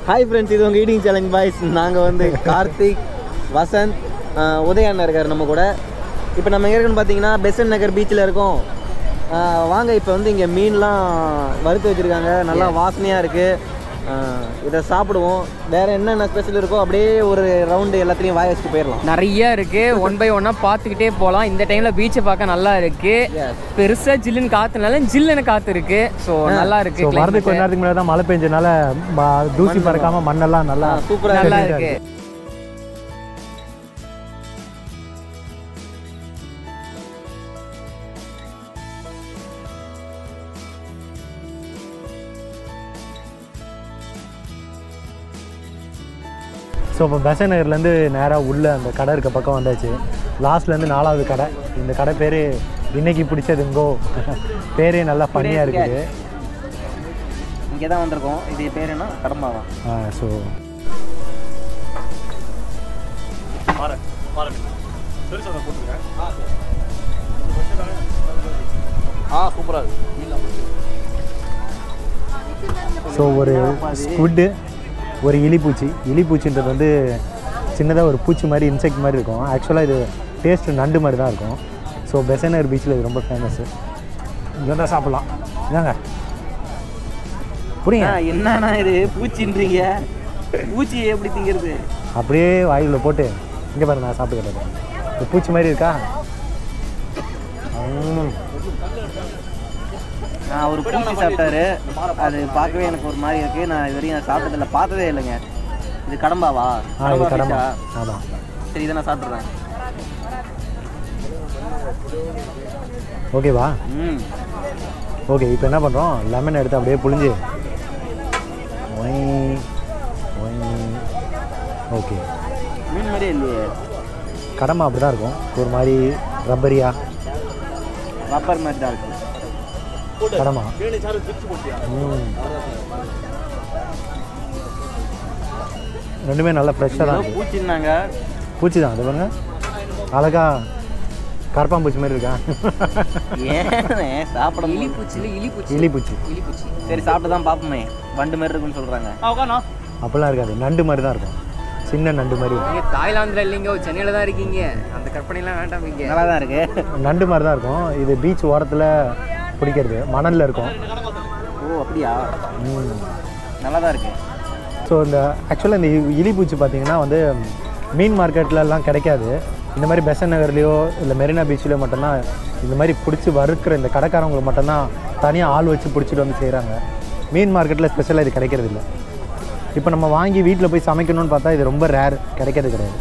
Hi friends இது உங்கள் eating challenge boys நாங்கள் வந்து கார்த்திக் வசந்த் ஆஹ் உதய அண்ணா இருக்கார் நம்ம கூட இப்போ நம்ம எங்கே இருக்குன்னு பார்த்தீங்கன்னா பெசன் நகர் பீச்சில் இருக்கோம் ஆஹ் வாங்க இப்போ வந்து இங்கே மீன்லாம் வறுத்து வச்சுருக்காங்க நல்லா வாசனையாக இருக்குது இதை சாப்பிடுவோம் வேறு என்னென்ன ஸ்பெஷல் இருக்கோ அப்படியே ஒரு ரவுண்டு எல்லாத்துலேயும் வாய வச்சுட்டு போயிடலாம் நிறைய இருக்கு ஒன் பை ஒன்னா பார்த்துக்கிட்டே போகலாம் இந்த டைம்ல பீச்சை பார்க்க நல்லா இருக்கு Yes. பெருசா ஜில்லுன்னு காத்துனால ஜில்லுன்னு காத்து இருக்கு ஸோ நல்லா இருக்கு ஸோ வரதுக்கு கொஞ்ச நேரத்துக்கு முன்னாடி தான் மழை பெஞ்சனால ம- தூசி பறக்காம மண்ணெல்லாம் நல்லா சூப்பராக நல்லா இருக்கு ஸோ இப்போ பெசன் நகர்லேருந்து நேராக உள்ள அந்த கடை இருக்க பக்கம் வந்தாச்சு லாஸ்ட்லேருந்து நாலாவது கடை இந்த கடை பேர் இன்னைக்கு பிடிச்சதுங்கோ பேரே நல்லா ஃபன்னியாக இருக்குது இங்கே தான் வந்திருக்கோம் இது பேர் என்ன கடம்பாவா ஸோ ஆ சூப்பராக ஸோ ஒரு ஸ்குட்டு ஒரு இலிப்பூச்சி இலிப்பூச்சின்றது வந்து சின்னதாக ஒரு பூச்சி மாதிரி இன்செக்ட் மாதிரி இருக்கும் ஆக்சுவலாக இது டேஸ்ட் நண்டு மாதிரி தான் இருக்கும் ஸோ பெசனர் பீச்சில் இது ரொம்ப ஃபேமஸ்ஸு இங்கே தான் சாப்பிட்லாம் இதாங்க புரியுங்க என்னண்ணா இது பூச்சின்றீங்க பூச்சி எப்படி திங்கிறது அப்படியே வாயுல போட்டு இங்கே பாரு நான் சாப்பிட்டு இந்த பூச்சி மாதிரி இருக்கா ம். நான் ஒரு பூச்சி சாப்பிட்டாரு அது பார்க்கவே எனக்கு ஒரு மாதிரி இருக்கு நான் இது வரையும் சாப்பிட்டதில்ல பார்த்ததே இல்லைங்க இது கடம்பாவா ஆ இது கடமை fish-ஆ? ஆமாம் சரி இதை நான் சாப்பிட்றேன் ஓகேவா ம் ஓகே இப்போ என்ன பண்ணுறோம் லெமன் எடுத்து அப்படியே புழிஞ்சு ஒய் ஒய் ஓகே மீன் மாதிரியே இல்லையே கடமை அப்படி தான் இருக்கும் ஒரு மாதிரி ரப்பரியா ரப்பர் மாதிரி தான் இருக்கு கடமா ம். ரெண்டுமே நல்லா ஃப்ரெஷ்ஷாக தான் ஏதோ இருக்குது பூச்சின்னாங்க பூச்சி தான் அது பாருங்க அழகா கரப்பாம்பூச்சி மாதிரி இருக்கா ஏன் சாப்பிட இலி முடியல. பூச்சில இலி பூச்சி இலி பூச்சி இலி பூச்சி சரி சாப்பிட்டு தான் பார்ப்போமே வண்டு மாதிரி இருக்குன்னு சொல்கிறாங்க அப்படிலாம் இருக்காது நண்டு மாதிரி தான் இருக்கும் சின்ன நண்டு மாதிரி இருக்கும் நீங்க தாய்லாந்துல இல்லைங்க சென்னையில தான் இருக்கீங்க அந்த கற்பனைலாம் வேண்டாம் இங்க நல்லா தான் இருக்கு நண்டு மாதிரி தான் இருக்கும் இது பீச் ஓரத்தில் பிடிக்கிறது மணலில் இருக்கும் ஓ அப்படியா ம். நல்லா தான் இருக்கு ஸோ இந்த ஆக்சுவலாக இந்த இ- இலிப்பூச்சி பார்த்தீங்கன்னா வந்து மீன் மார்க்கெட்லலாம் கிடைக்காது இந்த மாதிரி பெசன் நகர்லேயோ இல்லை மெரினா பீச்லேயோ மட்டும்தான் இந்த மாதிரி பிடிச்சி வறுக்கிற இந்த கடைக்காரங்களுக்கு மட்டும்தான் தனியாக ஆள் வச்சு பிடிச்சிட்டு வந்து செய்கிறாங்க மீன் மார்க்கெட்டில் ஸ்பெஷலாக இது கிடைக்கிறது இல்லை இப்போ நம்ம வாங்கி வீட்டில் போய் சமைக்கணும்னு பார்த்தா இது ரொம்ப ரேர் கிடைக்கிறது கிடையாது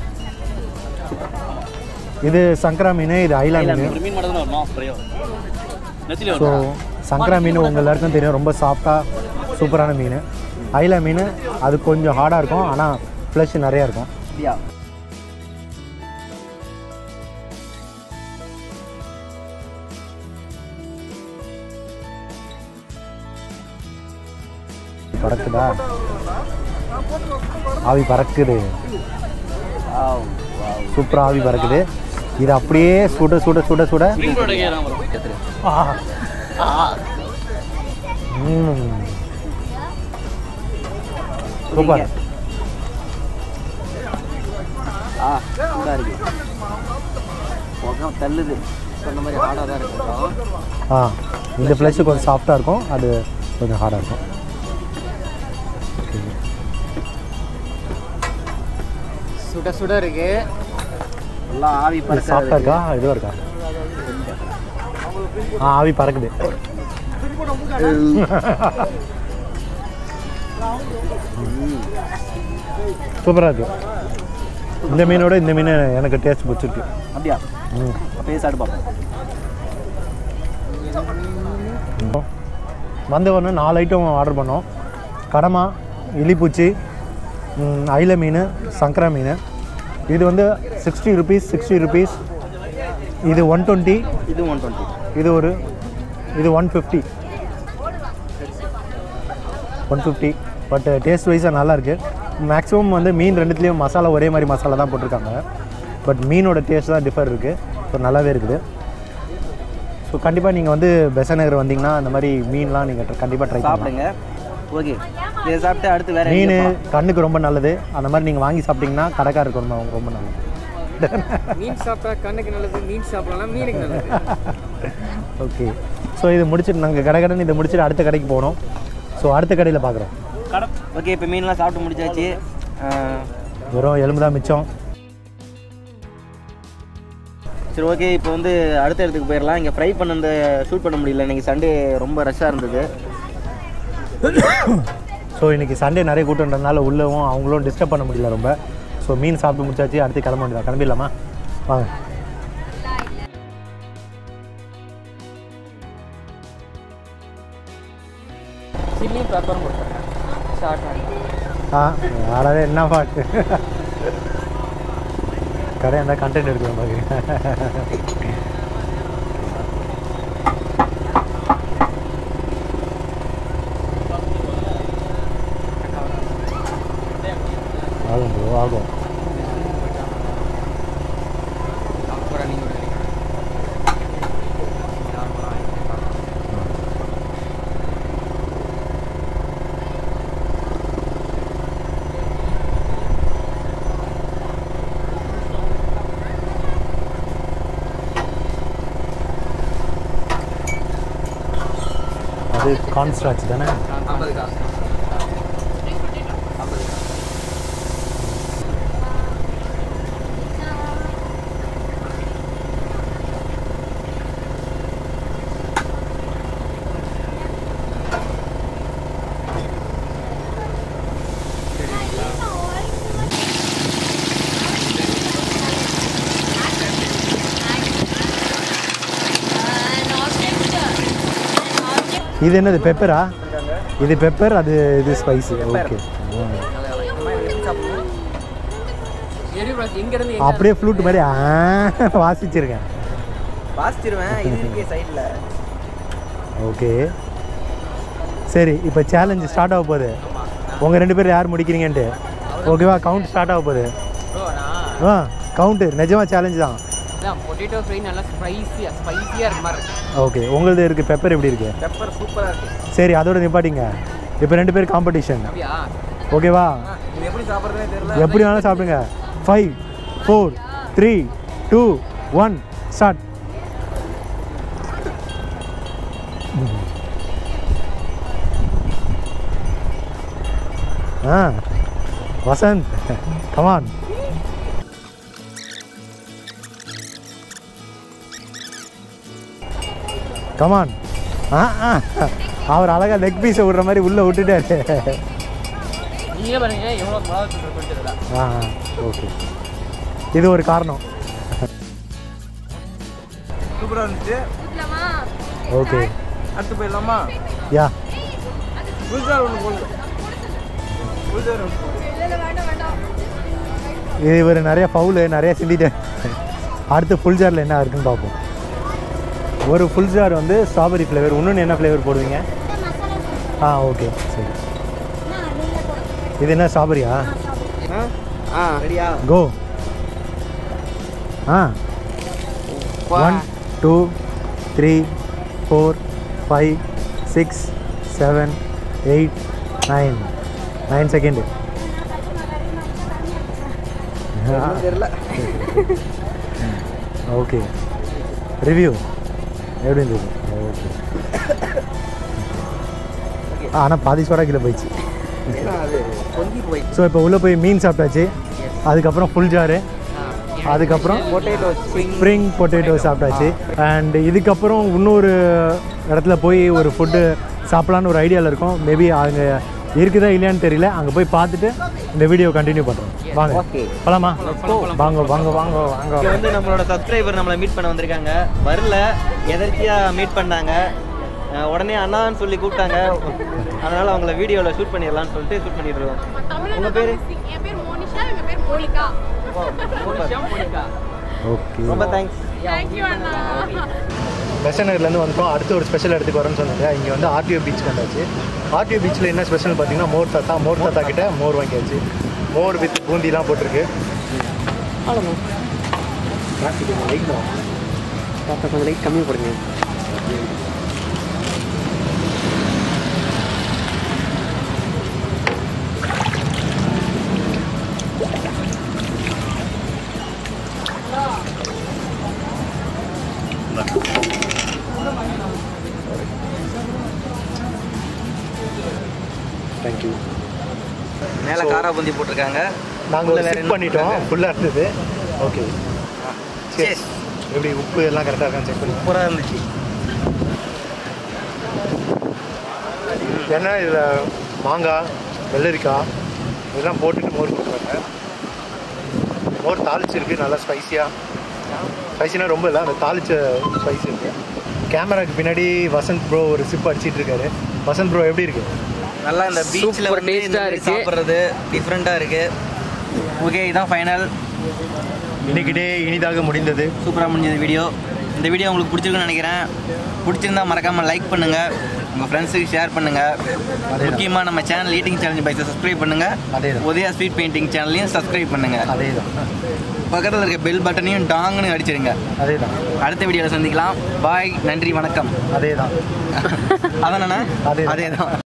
இது சங்கரா மீன் இது ஐலா மீன் மீன் மட்டும் தான் வரணும் ஃப்ரையோ ஸோ சங்கரா மீன் உங்கள் எல்லாருக்கும் தெரியும் ரொம்ப சாஃப்டாக சூப்பரான மீன் ஐலா மீன் அது கொஞ்சம் ஹார்டாக இருக்கும் ஆனால் ஃப்ளஷ் நிறையா இருக்கும் அப்படியா பறக்குதா ஆவி பறக்குது வாவ் வாவ் சூப்பராக ஆவி பறக்குது இது அப்படியே சுட சுட சுட சுட ஆ. ம். சூப்பர் ஆ சூடாக இருக்கு உக்கம் தள்ளுது சொன்ன மாதிரி ஹார்டாக தான் இருக்கும் ஆ இந்த ஃப்ளஷ் கொஞ்சம் சாஃப்டாக இருக்கும் அது கொஞ்சம் ஹார்டாக இருக்கும் சுட சுட இருக்கு நல்லா ஆவி இது பறக்க சாஃப்டாக இருக்கா இதுவாக இருக்கா ஆ ஆவி பறக்குது சூப்பராக இருக்கு இந்த மீனோட இந்த மீன் எனக்கு டேஸ்ட் பிடிச்சிருக்கு அப்படியா ம் அப்படியே சாப்பிட்டு பார்ப்போம் வந்த உடனே நாலு ஐட்டம் ஆர்டர் பண்ணோம் கடமா இலிப்பூச்சி ம், ஐல மீன் சங்கரா மீன் இது வந்து சிக்ஸ்டி ருபீஸ் சிக்ஸ்டி ருபீஸ் இது ஒன் டுவெண்ட்டி இது ஒன் டுவெண்ட்டி இது ஒரு இது one fifty one fifty but taste வைஸாக நல்லா இருக்குது மேக்ஸிமம் வந்து மீன் ரெண்டுத்துலேயும் மசாலா ஒரே மாதிரி மசாலா தான் போட்டிருக்காங்க பட் மீனோட டேஸ்ட் தான் டிஃபர் இருக்குது ஸோ நல்லாவே இருக்குது ஸோ கண்டிப்பாக நீங்கள் வந்து பெசநகர் வந்தீங்கன்னா இந்த மாதிரி மீன்லாம் நீங்கள் கண்டிப்பாக ட்ரை பண்ணலாம் சாப்பிடுங்க ஓகே இதை சாப்பிட்டு அடுத்து வேற மீன் எங்கேயும் போலாம். கண்ணுக்கு ரொம்ப நல்லது அந்த மாதிரி நீங்கள் வாங்கி சாப்பிட்டீங்கன்னா கடைக்காருக்கு ரொம்ப ரொம்ப நல்லது மீன் சாப்பிட்டா கண்ணுக்கு நல்லது மீன் சாப்பிடலாம் மீனுக்கு நல்லது ஓகே ஸோ இது முடிச்சுட்டு நாங்கள் கடை கடன் இதை முடிச்சுட்டு அடுத்த கடைக்கு போனோம் ஸோ அடுத்த கடையில் பார்க்குறோம் ஓகே இப்போ மீன்லாம் சாப்பிட்டு முடிச்சாச்சு ஆஹ், வெறும் எலும்பு தான் மிச்சம் சரி ஓகே இப்போ வந்து அடுத்த இடத்துக்கு போயிடலாம் இங்கே ஃப்ரை பண்ண அந்த ஷூட் பண்ண முடியல இன்னைக்கு சண்டே ரொம்ப ரஷ்ஷாக இருந்தது ஸோ இன்றைக்கி சண்டே நிறைய கூட்டம்ன்றதுனால உள்ளவும் அவங்களும் டிஸ்டர்ப் பண்ண முடியல ரொம்ப ஸோ மீன் சாப்பிட்டு முடிச்சாச்சு அடுத்து கிளம்ப வேண்டியதா கிளம்பிடலாமா வாங்க சில்லியும் பெப்பரும் கொடுத்துருக்கேன் ஷார்ட் ஆ அதாவது என்ன பாட்டு கடை அந்த கண்டென்ட் எடுக்கலாம் பாக்கு ஆகும் ப்ரோ ஆகும் அப்புறம் நீங்கள் அது கான்ஸ்ட்ராச் தானே ஐம்பது காசு ஐம்பது காசு இது என்னது பெப்பரா இது பெப்பர் அது இது ஸ்பைசி ஓகே எரி ப்ராஸ் எங்கேருந்து அப்படியே ஃப்ளூட் மாதிரி ஆ, வாசிச்சிருக்கேன் வாசிச்சிருவேன் இது இருக்கே சைடில் ஓகே சரி இப்போ சேலஞ்சு ஸ்டார்ட் ஆக போகுது உங்கள் ரெண்டு பேரும் யார் முடிக்கிறீங்கன்ட்டு ஓகேவா கவுண்ட் ஸ்டார்ட் ஆக போகுது ப்ரோ நான் ஆ கவுண்ட்டு நிஜமாக சேலஞ்சு தான் அதான் பொட்டேட்டோ ஃப்ரை நல்லா ஸ்பைஸியாக ஸ்பைஸியாக இருக்க மாதிரி இருக்கு ஓகே உங்களது இருக்குது பெப்பர் எப்படி இருக்குது பெப்பர் சூப்பராக இருக்கு சரி அதோட நிப்பாட்டிங்க இப்போ ரெண்டு பேர் காம்படிஷன் அப்படியா ஓகேவா இது எப்படி சாப்பிட்றதுனே தெரியல எப்படி வேணாலும் சாப்பிடுங்க five four three two one start ஆ வசந்த் கமான் கமான் ஆ ஆ அவர் அழகா லெக் பீஸை விடுற மாதிரி உள்ளே விட்டுட்டாரு நீங்களே பாருங்க எவ்வளோ மிளகாத்தூள் இருக்குன்னு தெரியல ஆ ஓகே இது ஒரு காரணம் சூப்பராக இருந்துச்சு ஓகே அடுத்து போயிடலாமா யா புதுசாக ஒன்று போடுங்க புதுசாக ஒன்று போடுங்க இது இவர் நிறைய ஃபவுலு நிறைய சிந்திட்டார் அடுத்து ஃபுல் ஜாரில் என்ன இருக்குன்னு பார்ப்போம் ஒரு ஃபுல் ஜார் வந்து ஸ்ட்ராபெரி ஃப்ளேவர் இன்னொன்று என்ன ஃப்ளேவர் போடுவீங்க ஆ ஓகே சரி இது என்ன ஸ்ட்ராபெரியா ஆ ஆ ரெடியா கோ ஆ one two three four five six seven eight nine nine second தெரியல ஓகே ரிவ்யூ எப்படி இருந்தது ஓகே ஆனால் பாதி சோடா கிலோ போயிடுச்சு ஏன்னா அது பொங்கி போய் ஸோ இப்போ உள்ளே போய் மீன் சாப்பிட்டாச்சு அதுக்கப்புறம் ஃபுல் ஜாரு அதுக்கப்புறம் பொட்டேட்டோ ஸ்ப்ரிங் ஸ்ப்ரிங் பொட்டேட்டோ சாப்பிட்டாச்சு அண்ட் இதுக்கப்புறம் இன்னொரு இடத்துல போய் ஒரு ஃபுட்டு சாப்பிட்லான்னு ஒரு ஐடியாவில் இருக்கோம் மேபி அங்கே இருக்குதா இல்லையான்னு தெரியல அங்கே போய் பார்த்துட்டு இந்த வீடியோ கண்டினியூ பண்ணுறோம் வாங்க Okay. போலாமா வாங்க வாங்க வாங்க வாங்க இங்கே வந்து நம்மளோட சப்ஸ்கிரைபர் நம்மளை மீட் பண்ண வந்திருக்காங்க வரல எதர்ச்சியாக மீட் பண்ணாங்க அஹ் உடனே அண்ணான்னு சொல்லி கூப்பிட்டாங்க அதனால அவங்கள வீடியோவில் ஷூட் பண்ணிடலாம்னு சொல்லிட்டு ஷூட் பண்ணிட்டு இருக்கோம் உங்க பேரு என் பேர் மோனிஷா எங்க பேர் மோனிகா ஓகே ரொம்ப தேங்க்ஸ் தேங்க்யூ அண்ணா பெசன் நகர்லேருந்து வந்துட்டோம் அடுத்து ஒரு ஸ்பெஷல் இடத்துக்கு வரேன்னு சொன்னாங்க இங்கே வந்து ஆர்டிஓ பீச் வந்தாச்சு ஆர்டிஓ பீச்சில் என்ன ஸ்பெஷல் பார்த்தீங்கன்னா மோர் தாத்தா மோர் தாத்தா கிட்ட மோர் வாங்கியாச்சு மோர் வித் பூந்திலாம் போட்டிருக்கு லைட் தான் பார்த்தா கொஞ்சம் லைட் கம்மி போடுங்க மேலே காரா பூந்தி போட்டிருக்காங்க நாங்கள் உள்ள ஒரு வேற சிப் என்ன பண்ணிட்டோம் போட்டிருக்காங்க? ஃபுல்லாக இருந்தது ஓகே Cheers. எப்படி உப்பு எல்லாம் கரெக்டாக இருக்கான்னு செக் பண்ணி சூப்பராக இருந்துச்சு ஏன்னா இதில் மாங்காய் வெள்ளரிக்காய் இதெல்லாம் போட்டுட்டு மோர் கொடுக்குறாங்க மோர் தாளிச்சிருக்கு நல்லா ஸ்பைஸியாக ஸ்பைசினா ரொம்ப இல்லை அந்த தாளிச்ச ஸ்பைஸ் இருக்கு கேமராக்கு பின்னாடி வசந்த் ப்ரோ ஒரு சிப் அடிச்சிட்டு இருக்காரு வசந்த் ப்ரோ எப்படி இருக்கு நல்லா இந்த பீச்சில் Super வந்து taste-ஆ இந்த மாதிரி இருக்கு. சாப்பிட்றது டிஃப்ரெண்ட்டாக இருக்குது ஓகே இதான் ஃபைனல் இன்னைக்கு டே இனிதாக முடிந்தது சூப்பராக முடிஞ்சது வீடியோ இந்த வீடியோ உங்களுக்கு பிடிச்சிருக்குன்னு நினைக்கிறேன் பிடிச்சிருந்தா மறக்காமல் லைக் பண்ணுங்கள் உங்கள் ஃப்ரெண்ட்ஸுக்கு ஷேர் பண்ணுங்கள் முக்கியமாக நம்ம சேனல் ஈட்டிங் சேலஞ்ச் பைஸை சப்ஸ்கிரைப் பண்ணுங்கள் அதேதான். உதயா ஸ்வீட் பெயிண்டிங் சேனலையும் சப்ஸ்கிரைப் பண்ணுங்கள் அதே தான் பக்கத்தில் இருக்க பெல் பட்டனையும் டாங்னு அடிச்சிருங்க அதே தான் அடுத்த வீடியோவில் சந்திக்கலாம் பாய் நன்றி வணக்கம் அதே தான் அதானண்ணா அதேதான். அதே தான்